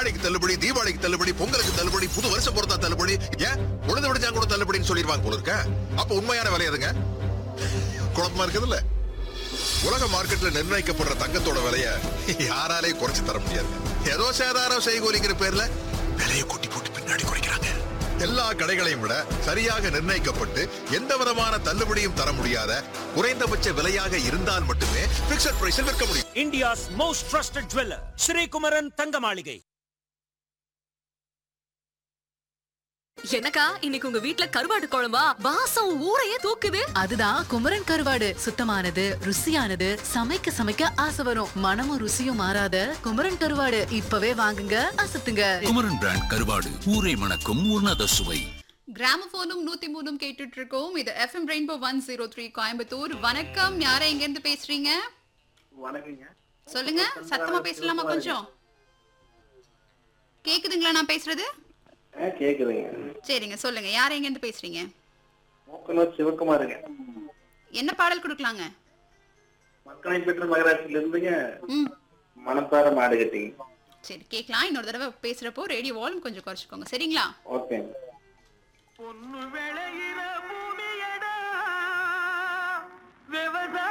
ஆடிக்கு தள்ளுபடி தீபாவளிக்கு தள்ளுபடி பொங்கலுக்கு தள்ளுபடி புது வருஷம் பொறுத்தா தள்ளுபடி ஏன் உழுது விடுச்சா கூட தள்ளுபடின்னு சொல்லிடுவாங்க போல இருக்க அப்ப உண்மையான விலை எதுங்க குழப்பமா இருக்குதுல்ல உலக மார்க்கெட்ல நிர்ணயிக்கப்படுற தங்கத்தோட விலைய யாராலையும் குறைச்சு தர முடியாது ஏதோ சேதாரம் செய்கூலிங்கிற பேர்ல விலையை கூட்டி போட்டு பின்னாடி குறைக்கிறாங்க எல்லா கடைகளையும் விட சரியாக நிர்ணயிக்கப்பட்டு எந்த விதமான தள்ளுபடியும் தர முடியாத குறைந்தபட்ச விலையாக இருந்தால் மட்டுமே பிக்சட் பிரைஸில் விற்க முடியும் India's most trusted jeweler, Sri Kumaran Tangamalige. என்னக்கா இன்னைக்கு உங்க வீட்ல கருவாடு குழம்பா வாசம் ஊரையே தூக்குது அதுதான் குமரன் கருவாடு சுத்தமானது ருசியானது சமைக்க சமைக்க ஆசை வரும் மனமும் ருசியும் மாறாத குமரன் கருவாடு இப்பவே வாங்குங்க அசத்துங்க குமரன் பிராண்ட் கருவாடு ஊரை மணக்கும் உன்னத சுவை கிராமபோனும் நூத்தி மூணும் கேட்டுட்டு இருக்கோம் இது FM rainbow one zero three Coimbatore வணக்கம் யாரை எங்க இருந்து பேசுறீங்க வணக்கங்க சொல்லுங்க சத்தமா பேசலாமா கொஞ்சம் கேக்குதுங்களா நான் பேசுறது ஆ கேக்குதுங்க சரிங்க சொல்லுங்க யாரை எங்க இருந்து பேசுறீங்க மூக்கனூர் சிவகுமாருங்க என்ன பாடல் கொடுக்கலாங்க மக்களை பெற்ற மகராட்சியில இருந்துங்க ம் மனத்தார மாடு கட்டிங்க சரி கேட்கலாம் இன்னொரு தடவை பேசுறப்போ ரேடியோ வால்யூம் கொஞ்சம் குறைச்சிக்கோங்க சரிங்களா ஓகேங்க பொண்ணு விளையிற